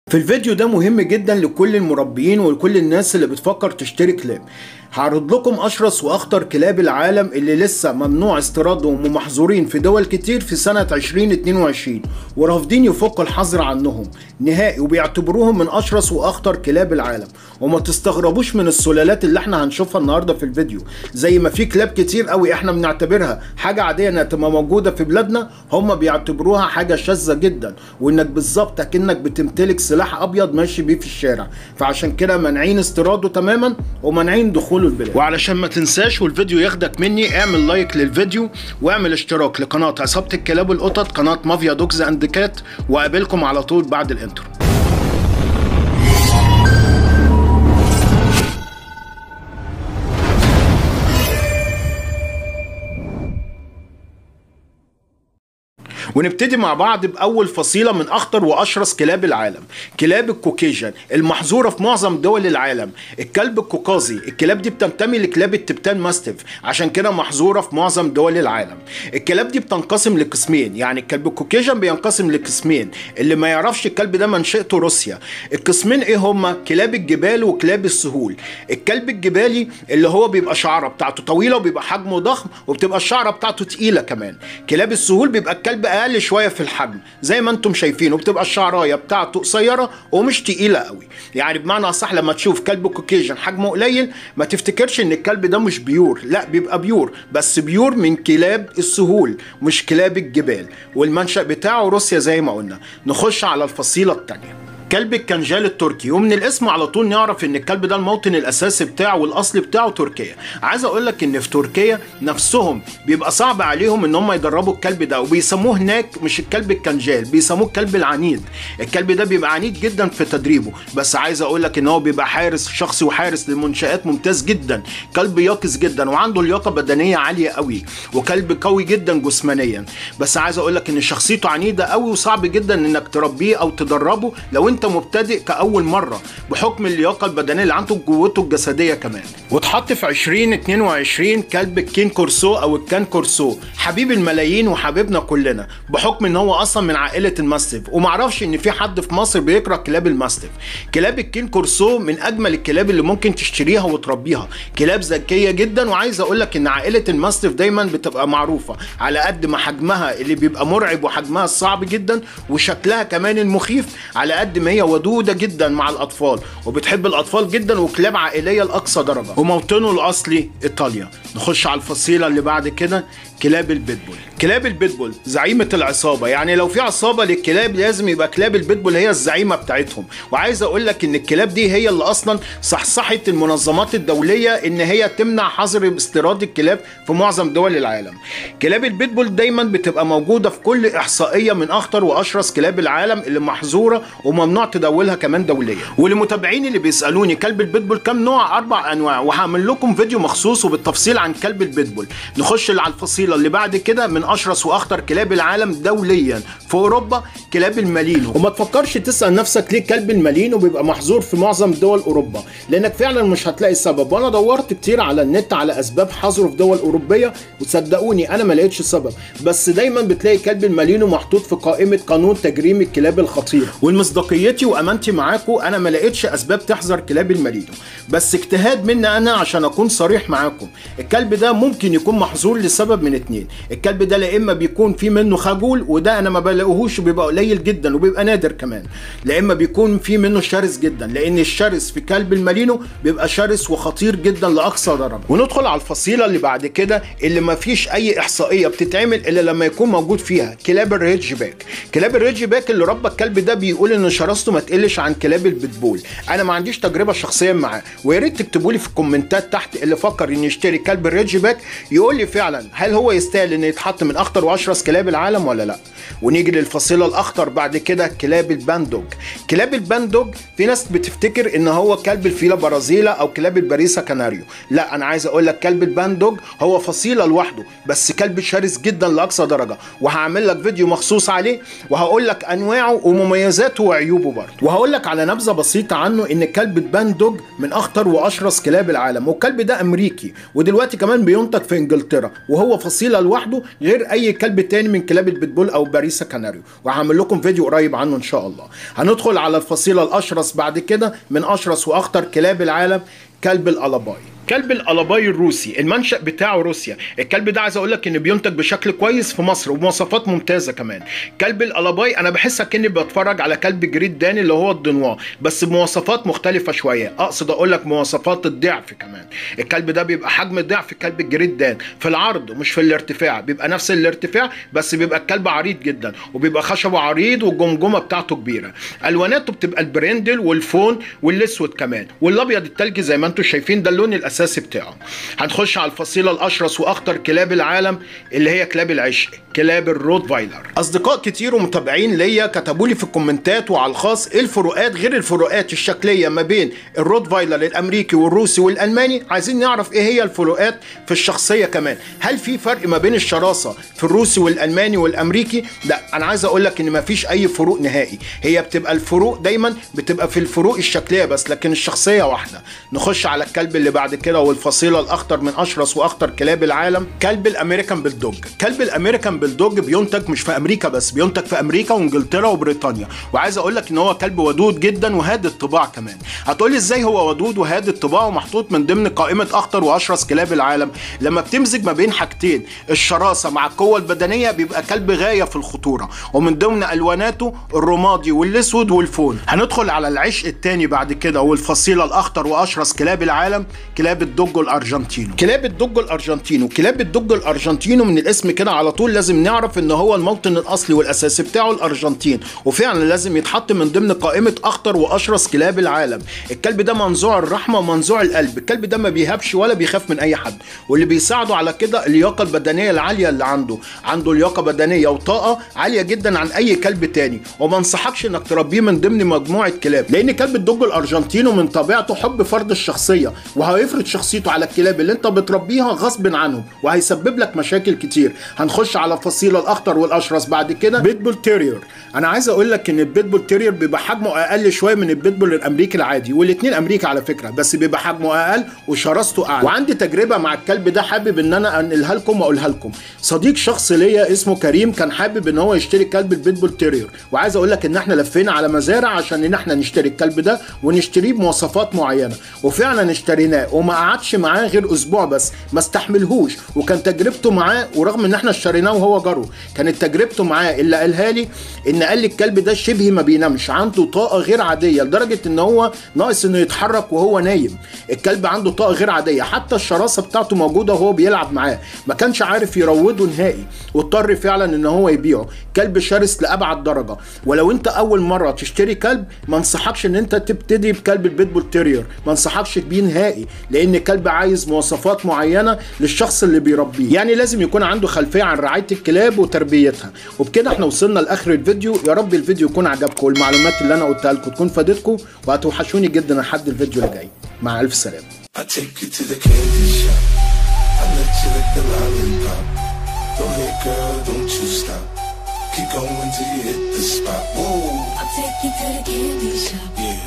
في الفيديو ده مهم جدا لكل المربيين ولكل الناس اللي بتفكر تشتري كلاب هعرض لكم اشرس واخطر كلاب العالم اللي لسه ممنوع استيرادهم ومحظورين في دول كتير في سنة 2022 ورافضين يفكوا الحظر عنهم نهائي وبيعتبروهم من اشرس واخطر كلاب العالم وما تستغربوش من السلالات اللي احنا هنشوفها النهارده في الفيديو زي ما في كلاب كتير قوي احنا بنعتبرها حاجة عادية انها تبقى موجودة في بلادنا هم بيعتبروها حاجة شاذة جدا وانك بالظبط اكنك بتمتلك سلاح ابيض ماشي بيه في الشارع فعشان كده مانعين استيراده تماما ومانعين دخوله البلاد وعلشان ما تنساش والفيديو ياخدك مني اعمل لايك للفيديو واعمل اشتراك لقناه عصابه الكلاب والقطط قناه مافيا دوجز اند كات واقابلكم على طول بعد الانترو ونبتدي مع بعض باول فصيله من اخطر واشرس كلاب العالم كلاب الكوكيجن المحظوره في معظم دول العالم الكلب الكوكازي الكلاب دي بتنتمي لكلاب التبتان ماستيف عشان كده محظوره في معظم دول العالم الكلاب دي بتنقسم لقسمين يعني الكلب الكوكيجن بينقسم لقسمين اللي ما يعرفش الكلب ده منشأته روسيا القسمين ايه هما كلاب الجبال وكلاب السهول الكلب الجبالي اللي هو بيبقى شعره بتاعته طويله وبيبقى حجمه ضخم وبتبقى الشعره بتاعته تقيله كمان كلاب السهول بيبقى الكلب اقل شويه في الحجم زي ما انتم شايفين وبتبقى الشعرايه بتاعته قصيره ومش تقيله قوي يعني بمعنى اصح لما تشوف كلب كوكيجن حجمه قليل ما تفتكرش ان الكلب ده مش بيور لا بيبقى بيور بس بيور من كلاب السهول مش كلاب الجبال والمنشأ بتاعه روسيا زي ما قلنا نخش على الفصيله الثانيه كلب الكنجال التركي ومن الاسم على طول نعرف ان الكلب ده الموطن الاساسي بتاعه والاصل بتاعه تركيا عايز اقول لك ان في تركيا نفسهم بيبقى صعب عليهم ان هم يدربوا الكلب ده وبيسموه هناك مش الكلب الكنجال بيسموه الكلب العنيد الكلب ده بيبقى عنيد جدا في تدريبه بس عايز اقول لك ان هو بيبقى حارس شخصي وحارس للمنشآت ممتاز جدا كلب يقظ جدا وعنده لياقه بدنيه عاليه قوي وكلب قوي جدا جسمانيا بس عايز اقول لك ان شخصيته عنيده قوي وصعب جدا انك تربيه او تدربه لو انت مبتدئ كاول مره بحكم اللياقه البدنيه اللي عنده وقوته الجسديه كمان واتحط في 2022 كلب الكين كورسو او الكان كورسو حبيب الملايين وحبيبنا كلنا بحكم ان هو اصلا من عائله الماستيف ومعرفش ان في حد في مصر بيكره كلاب الماستيف كلاب الكين كورسو من اجمل الكلاب اللي ممكن تشتريها وتربيها كلاب ذكيه جدا وعايز اقول لك ان عائله الماستيف دايما بتبقى معروفه على قد ما حجمها اللي بيبقى مرعب وحجمها الصعب جدا وشكلها كمان المخيف على قد ما هي ودودة جدا مع الأطفال وبتحب الأطفال جدا وكلاب عائلية لأقصى درجة وموطنه الأصلي إيطاليا نخش على الفصيلة اللي بعد كده كلاب البيتبول كلاب البيتبول زعيمة العصابة يعني لو في عصابة للكلاب لازم يبقى كلاب البيتبول هي الزعيمة بتاعتهم وعايز اقول لك ان الكلاب دي هي اللي اصلا صحصحت المنظمات الدولية ان هي تمنع حظر استيراد الكلاب في معظم دول العالم كلاب البيتبول دايما بتبقى موجودة في كل احصائية من اخطر واشرس كلاب العالم اللي محظورة وممنوع تداولها كمان دوليا ولمتابعين اللي بيسالوني كلب البيتبول كام نوع اربع انواع وهعمل لكم فيديو مخصوص وبالتفصيل عن كلب البيتبول نخش على الفصيله اللي بعد كده من اشرس واخطر كلاب العالم دوليا في اوروبا كلاب المالينو وما تفكرش تسال نفسك ليه كلب المالينو بيبقى محظور في معظم دول اوروبا لانك فعلا مش هتلاقي السبب وانا دورت كتير على النت على اسباب حظره في دول اوروبيه وصدقوني انا ما لقيتش سبب بس دايما بتلاقي كلب المالينو محطوط في قائمه قانون تجريم الكلاب الخطيره والمصداقيتي وامانتي معاكم انا ما لقيتش اسباب تحذر كلاب المالينو بس اجتهاد مني انا عشان اكون صريح معاكم الكلب ده ممكن يكون محظور لسبب من اتنين الكلب ده لا اما بيكون في منه خجول وده انا ما بلاقيهوش وبيبقى قليل جدا وبيبقى نادر كمان لا اما بيكون في منه شرس جدا لان الشرس في كلب المالينو بيبقى شرس وخطير جدا لاقصى درجه وندخل على الفصيله اللي بعد كده اللي ما فيش اي احصائيه بتتعمل الا لما يكون موجود فيها كلاب الريدج باك كلاب الريدج باك اللي ربى الكلب ده بيقول ان شراسته ما تقلش عن كلاب البيتبول انا ما عنديش تجربه شخصيه معاه ويا ريت تكتبوا لي في الكومنتات تحت اللي فكر ان يشتري كلب الريدج باك يقول لي فعلا هل هو يستاهل ان يتحط من اخطر واشرس كلاب العالم ولا لا ونيجي للفصيله الاخطر بعد كده كلاب الباندوج كلاب الباندوج في ناس بتفتكر ان هو كلب الفيلا برازيلا او كلاب الباريسا كاناريو لا انا عايز اقول لك كلب الباندوج هو فصيله لوحده بس كلب شرس جدا لاقصى درجه وهعمل لك فيديو مخصوص عليه وهقول لك انواعه ومميزاته وعيوبه برضه وهقول لك على نبذه بسيطه عنه ان كلب الباندوج من اخطر واشرس كلاب العالم والكلب ده امريكي ودلوقتي كمان بينتج في انجلترا وهو فصيله لوحده غير غير اي كلب تاني من كلاب البيتبول او باريسا كاناريو وهعمل لكم فيديو قريب عنه ان شاء الله هندخل على الفصيله الاشرس بعد كده من اشرس واخطر كلاب العالم كلب الالاباي كلب الالاباي الروسي المنشأ بتاعه روسيا الكلب ده عايز اقول لك ان بينتج بشكل كويس في مصر ومواصفات ممتازه كمان كلب الالاباي انا بحس كاني بتفرج على كلب جريد داني اللي هو الدنوا بس بمواصفات مختلفه شويه اقصد اقول لك مواصفات الضعف كمان الكلب ده بيبقى حجم ضعف كلب الجريد دان في العرض مش في الارتفاع بيبقى نفس الارتفاع بس بيبقى الكلب عريض جدا وبيبقى خشبه عريض والجمجمه بتاعته كبيره الواناته بتبقى البرندل والفون والاسود كمان والابيض التلجي زي ما انتم شايفين ده اللون الاساسي بتاعه هنخش على الفصيله الاشرس واخطر كلاب العالم اللي هي كلاب العشق كلاب الروت فايلر اصدقاء كتير ومتابعين ليا كتبوا لي في الكومنتات وعلى الخاص ايه الفروقات غير الفروقات الشكليه ما بين الروت فايلر الامريكي والروسي والالماني عايزين نعرف ايه هي الفروقات في الشخصيه كمان هل في فرق ما بين الشراسه في الروسي والالماني والامريكي لا انا عايز اقول لك ان ما فيش اي فروق نهائي هي بتبقى الفروق دايما بتبقى في الفروق الشكليه بس لكن الشخصيه واحده نخش على الكلب اللي بعد كده والفصيله الاخطر من اشرس واخطر كلاب العالم كلب الامريكان بلدوج كلب الامريكان بلدوج بينتج مش في امريكا بس بينتج في امريكا وانجلترا وبريطانيا وعايز اقول لك ان هو كلب ودود جدا وهادي الطباع كمان هتقولي ازاي هو ودود وهادي الطباع ومحطوط من ضمن قائمه اخطر واشرس كلاب العالم لما بتمزج ما بين حاجتين الشراسه مع القوه البدنيه بيبقى كلب غايه في الخطوره ومن ضمن الواناته الرمادي والاسود والفون هندخل على العشق الثاني بعد كده والفصيله الاخطر واشرس كلاب العالم كلاب الدوجو الارجنتينو كلاب الدوجو الارجنتينو كلاب الدوجو الارجنتينو من الاسم كده على طول لازم نعرف ان هو الموطن الاصلي والاساسي بتاعه الارجنتين وفعلا لازم يتحط من ضمن قائمه اخطر واشرس كلاب العالم الكلب ده منزوع الرحمه ومنزوع القلب الكلب ده ما بيهابش ولا بيخاف من اي حد واللي بيساعده على كده اللياقه البدنيه العاليه اللي عنده عنده لياقه بدنيه وطاقه عاليه جدا عن اي كلب تاني وما انصحكش انك تربيه من ضمن مجموعه كلاب لان كلب الدوج الارجنتينو من طبيعته حب فرض الشخصيه وهيفرض شخصيته على الكلاب اللي انت بتربيها غصب عنهم وهيسبب لك مشاكل كتير هنخش على الفصيله الاخطر والاشرس بعد كده بيتبول تيرير انا عايز اقول لك ان البيتبول تيرير بيبقى حجمه اقل شويه من البيتبول الامريكي العادي والاثنين امريكا على فكره بس بيبقى حجمه اقل وشراسته اعلى وعندي تجربه مع الكلب ده حابب ان انا انقلها لكم واقولها لكم صديق شخص ليا اسمه كريم كان حابب ان هو يشتري كلب البيتبول تيرير وعايز اقول لك ان احنا لفينا على مزارع عشان ان احنا نشتري الكلب ده ونشتريه بمواصفات معينه وفعلا اشتريناه وما قعدش معاه غير اسبوع بس ما استحملهوش وكان تجربته معاه ورغم ان احنا اشتريناه وهو جرو كانت تجربته معاه اللي قالها لي ان قال لي الكلب ده شبه ما بينامش عنده طاقه غير عاديه لدرجه ان هو ناقص انه يتحرك وهو نايم الكلب عنده طاقه غير عاديه حتى الشراسه بتاعته موجوده وهو بيلعب معاه ما كانش عارف يروضه نهائي واضطر فعلا ان هو يبيعه كلب شرس لابعد درجه ولو انت اول مره تشتري كلب ما انصحكش ان انت تبتدي بكلب البيتبول تيرير ما انصحكش بيه نهائي لان الكلب عايز مواصفات معينه للشخص اللي بيربيه يعني لازم يكون عنده خلفيه عن رعايه الكلاب وتربيتها وبكده احنا وصلنا لاخر الفيديو يا رب الفيديو يكون عجبكم والمعلومات اللي انا قلتها لكم تكون فادتكم وهتوحشوني جدا لحد الفيديو اللي جاي مع الف سلامه I take you to the candy shop. I let you lick the lollipop. Go ahead, girl, don't you stop. Keep going till you hit the spot. Whoa, I'll take you to the candy shop. yeah.